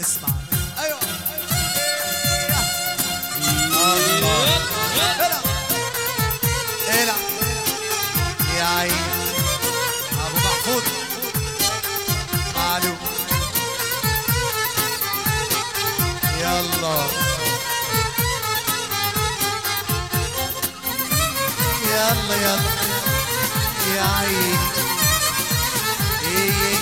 نسمع ايوه الله العب العب يا عيني ابو محفوظ معلوم يلا يلا يلا يا عيني إيه.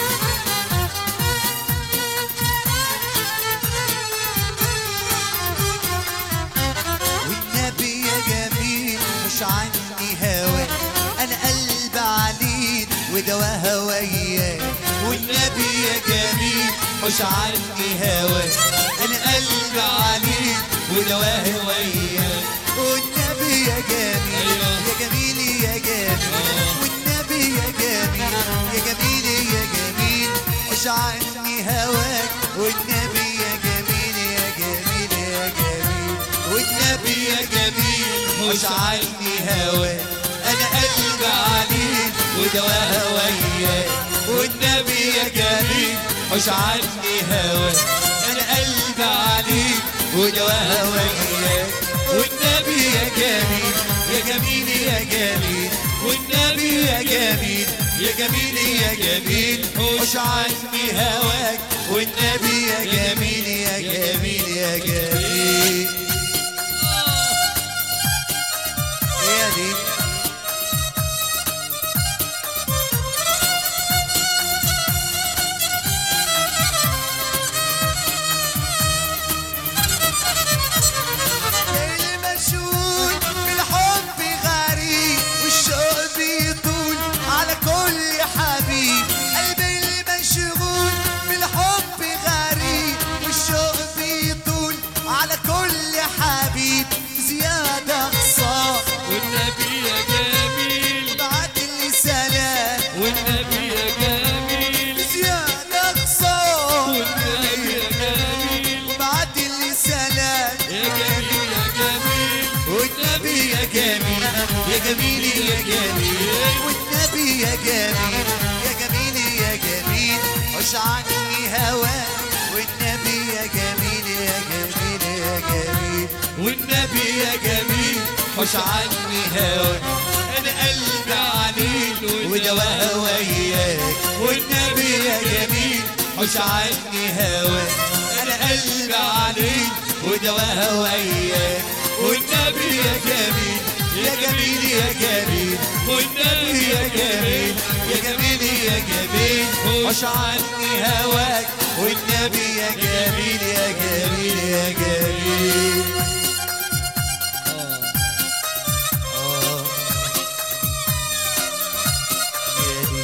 والنبي يا جميل مش عني هوى انا قلب عليل ودوا هوايا والنبي يا جميل مش عني هوى انا قلب عليل ودوا هوايا والنبي يا جميل يا جميل يا جميل والنبي يا جميل يا جميل يا جميل مش عني هواك والنبي يا جميل يا جميل يا جميل والنبي يا جميل مش عني هواك انا قلب عليك ودوا هواياك والنبي يا جميل مش عني هواك انا قلب عليك ودوا هواياك والنبي يا جميل يا جميل يا جميل والنبي يا جميل يا جميل يا جميل مش عني هواك والنبي يا جميل يا جميل يا جميل يا دي اللي مشغول بالحب غريب والشوق بيطول على كل حبيب قلبي اللي مشغول بالحب غريب والشوق بيطول على كل حبيب زيادة خصام والنبي يا جميل بعت لي سلام والنبي يا جميل زيادة خصام والنبي يا جميل بعت لي سلام يا جميل يا جميل والنبي يا جميل يا جميل يا جميل والنبي يا جميل يا جميل يا جميل عش عني هواك والنبي يا جميل يا جميل يا جميل والنبي يا جميل عش عني هواك انا قلبي عليك ودوا هواياك والنبي يا جميل عش عني هواك انا قلبي عليك ودوا هواياك والنبي يا جميل يا جميل يا جميل والنبي يا جميل يا جميل يا جميل عش عني هواك والنبي يا جميل يا جميل يا جميل آه. يا دي.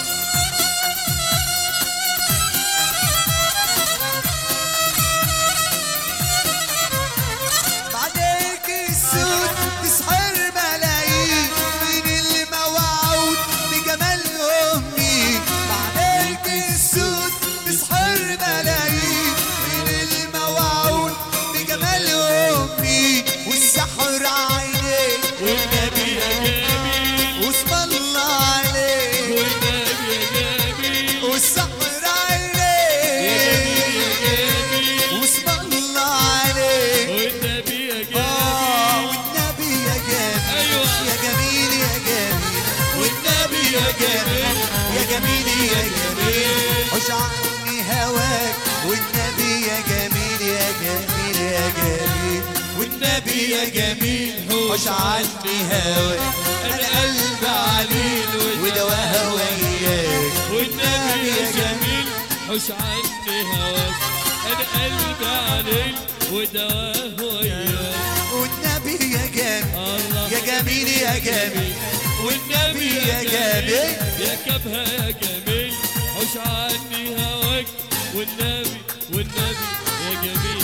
بعدك السود تسحر ملايين من الموعود بجمال امي بعدك السود تسحر ملايين من الموعود بجمال امي والسحر عينيك والنبي يا جميل واسم الله عليك والنبي يا جميل والسحر يا عينيك جميل واسم الله عليك والنبي يا آه جميل والنبي يا جميل أيوة. يا جميل يا جميل والنبي يا جميل يا جميل يا جميل حش عني هواك والنبي يا جميل يا جميل يا جميل والنبي يا جميل حش عني هواك انا قلبي عليل ودوا هواياك والنبي يا جميل حش عني هواك انا قلبي عليك ودواه وياك والنبي يا جميل الله يا جميل يا جميل والنبي يا جميل يا كبها يا جميل حش عني هواك والنبي والنبي يا جميل